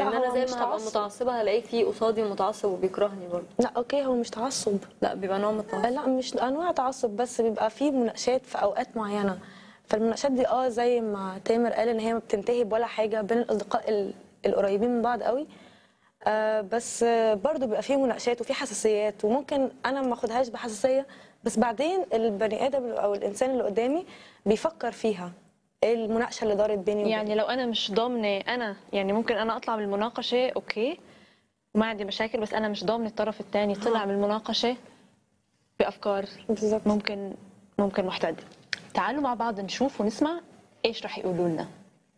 لان انا هو زي مش ما هبقى تعصب. متعصبه هلاقي في قصادي متعصب وبيكرهني برضه لا اوكي هو مش تعصب لا بيبقى نوع من التعصب لا مش انواع تعصب بس بيبقى فيه مناقشات في اوقات معينه فالمناقشات دي اه زي ما تامر قال ان هي ما بتنتهي بولا حاجه بين الاصدقاء ال- القريبين من بعض قوي آه بس آه برضو بيبقى فيه مناقشات وفيه حساسيات وممكن انا ما اخدهاش بحساسيه بس بعدين البني ادم او الانسان اللي قدامي بيفكر فيها إيه المناقشه اللي دارت بيني وبينه يعني لو انا مش ضامنه انا يعني ممكن انا اطلع من المناقشه اوكي وما عندي مشاكل بس انا مش ضامنه الطرف الثاني طلع من المناقشه بافكار بالظبط ممكن ممكن محتد تعالوا مع بعض نشوف ونسمع ايش رح يقولوا لنا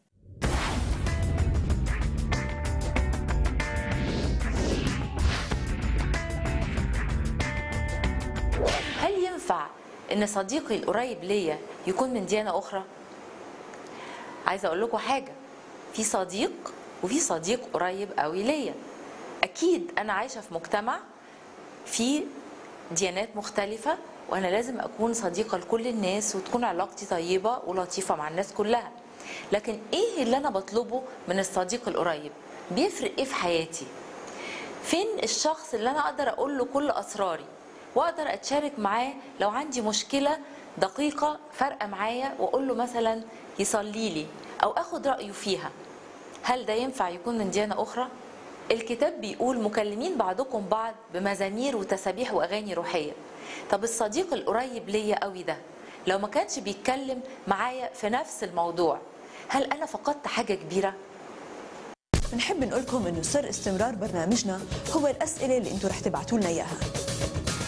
هل ينفع ان صديقي القريب ليا يكون من ديانه اخرى عايزه اقول لكم حاجه في صديق وفي صديق قريب قوي ليا اكيد انا عايشه في مجتمع فيه ديانات مختلفه وانا لازم اكون صديقه لكل الناس وتكون علاقتي طيبه ولطيفه مع الناس كلها لكن ايه اللي انا بطلبه من الصديق القريب بيفرق ايه في حياتي فين الشخص اللي انا اقدر اقول له كل اسراري واقدر اتشارك معاه لو عندي مشكله دقيقه فارقه معايا واقول له مثلا يصلي لي او اخد رايه فيها هل ده ينفع يكون من ديانه اخرى الكتاب بيقول مكلمين بعضكم بعض بمزامير وتسابيح واغاني روحيه طب الصديق القريب ليا قوي ده لو ما كانش بيتكلم معايا في نفس الموضوع هل انا فقدت حاجه كبيره بنحب نقول لكم انه سر استمرار برنامجنا هو الاسئله اللي انتم رح تبعتوا لنا اياها